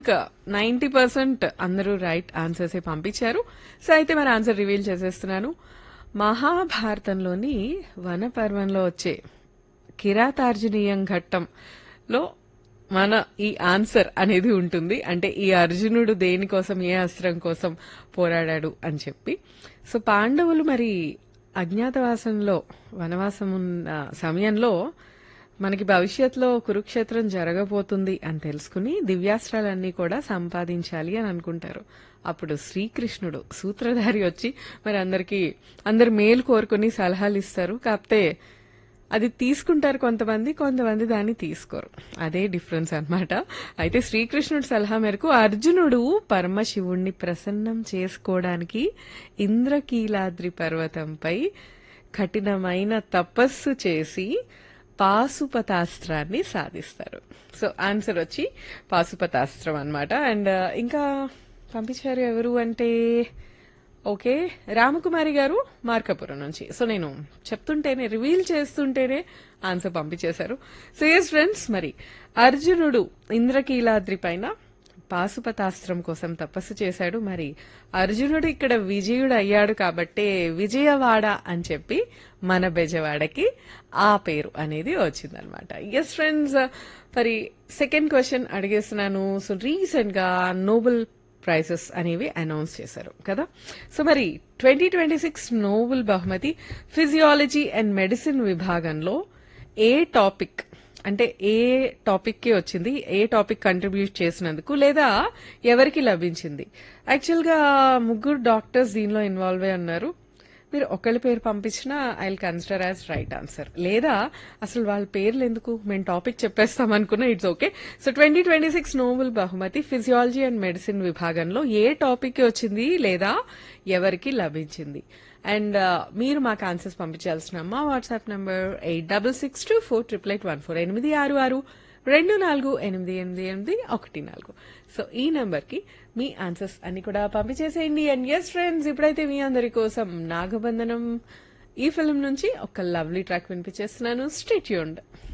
ninety percent అందరూ right answers పంపించారు so అయితే మరి ఆన్సర్ రివీల్ చేసేస్తున్నాను మహాభారతంలోని వన పర్వంలో వచ్చే కిరాతార్జునీయం ఘట్టంలో మన ఈ ఆన్సర్ అనేది ఉంటుంది అంటే ఈ అర్జునుడు దేనికోసం ఏ అస్త్రం కోసం పోరాడాడు అని చెప్పి సో పాండవులు మరి అజ్ఞాతవాసంలో వనవాసం ఉన్న సమయంలో మనకి భవిష్యత్తులో కురుక్షేత్రం జరగబోతుంది అని తెలుసుకుని దివ్యాస్త్రాలన్నీ కూడా సంపాదించాలి అని అనుకుంటారు అప్పుడు శ్రీకృష్ణుడు సూత్రధారి వచ్చి మరి అందరికి అందరు మేలు కోరుకుని సలహాలు ఇస్తారు కాకపోతే అది తీసుకుంటారు కొంతమంది కొంతమంది దాన్ని తీసుకోరు అదే డిఫరెన్స్ అన్నమాట అయితే శ్రీకృష్ణుడి సలహా మేరకు అర్జునుడు పరమశివుణ్ణి ప్రసన్నం చేసుకోవడానికి ఇంద్రకీలాద్రి పర్వతంపై కఠినమైన తపస్సు చేసి పాశుపతాస్త్రాన్ని సాధిస్తారు సో ఆన్సర్ వచ్చి పాశుపతాస్త్రం అన్నమాట అండ్ ఇంకా పంపించారు ఎవరు అంటే ఓకే రామకుమారి గారు మార్కాపురం నుంచి సో నేను చెప్తుంటేనే రివీల్ చేస్తుంటేనే ఆన్సర్ పంపించేశారు సో ఎస్ ఫ్రెండ్స్ మరి అర్జునుడు ఇంద్రకీలాద్రి పైన పాశుపతాస్త్రం కోసం తపస్సు చేశాడు మరి అర్జునుడు ఇక్కడ విజయుడు అయ్యాడు కాబట్టే విజయవాడ అని చెప్పి మన బెజవాడకి ఆ పేరు అనేది వచ్చిందనమాట ఎస్ ఫ్రెండ్స్ మరి సెకండ్ క్వశ్చన్ అడిగేస్తున్నాను సో రీసెంట్ గా నోబెల్ ప్రైజెస్ అనేవి అనౌన్స్ చేశారు కదా సో మరి ట్వంటీ ట్వంటీ సిక్స్ నోబెల్ బహుమతి ఫిజియాలజీ అండ్ మెడిసిన్ విభాగంలో ఏ టాపిక్ అంటే ఏ టాపిక్ కి వచ్చింది ఏ టాపిక్ కంట్రిబ్యూట్ చేసినందుకు లేదా ఎవరికి లభించింది యాక్చువల్ గా ముగ్గురు డాక్టర్స్ దీనిలో ఇన్వాల్వ్ అయి ఉన్నారు మీరు ఒకళ్ళ పేరు పంపించినా I consider as right answer లేదా అసలు వాళ్ళ పేర్లు ఎందుకు మేము టాపిక్ చెప్పేస్తాం అనుకున్నా it's okay so twenty twenty six Nobel బహుమతి ఫిజియాలజీ అండ్ మెడిసిన్ విభాగంలో ఏ టాపిక్ కి వచ్చింది లేదా ఎవరికి లభించింది అండ్ మీరు మాకు ఆన్సర్స్ పంపించాల్సిన మా WhatsApp number eight double six two four triple eight one four ఎనిమిది ఆరు ఆరు రెండు నాలుగు ఎనిమిది ఎనిమిది ఎనిమిది ఒకటి నాలుగు సో ఈ నెంబర్ కి మీ ఆన్సర్స్ అన్ని కూడా పంపించేసేయండి అండ్ ఎస్ ఫ్రెండ్స్ ఇప్పుడైతే మీ అందరి కోసం నాగబంధనం ఈ ఫిల్మ్ నుంచి ఒక లవ్లీ ట్రాక్ వినిపించేస్తున్నాను స్టేట్యూండ్